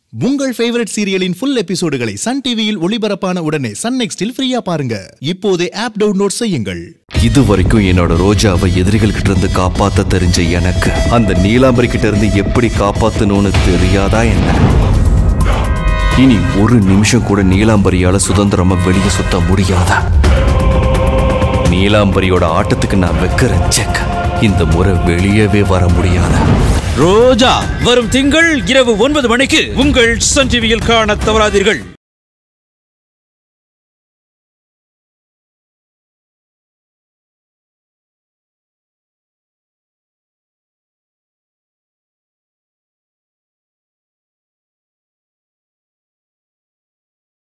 உங்கள் ஃபேவரட் சீரியலின் ஃபுல் எபிசோடுகளை சன் டிவியில் ஒளிபரப்பான உடனே சன் நெக்ஸ்டில் ஃப்ரீயா பாருங்க இப்போதே ஆப் டவுன்லோட் செய்யுங்கள் இது வரைக்கும் என்னோட ரோஜாவை எதிரிகள் கிட்ட இருந்து காப்பாத்த தெரிஞ்ச எனக்கு அந்த நீலாம்பரி கிட்ட இருந்து எப்படி காப்பாத்தணும்னு தெரியாதா என்ன இனி ஒரு நிமிஷம் கூட நீலாம்பரியால சுதந்திரமா வெளியே சுத்த முடியாதா நீலாம்பரியோட ஆட்டத்துக்கு நான் வைக்கிற செக் இந்த முறை வெளியவே வர முடியாதா ரோஜா வரும் திங்கள் இரவு ஒன்பது மணிக்கு உங்கள் சன் டிவியில் காண தவறாதீர்கள்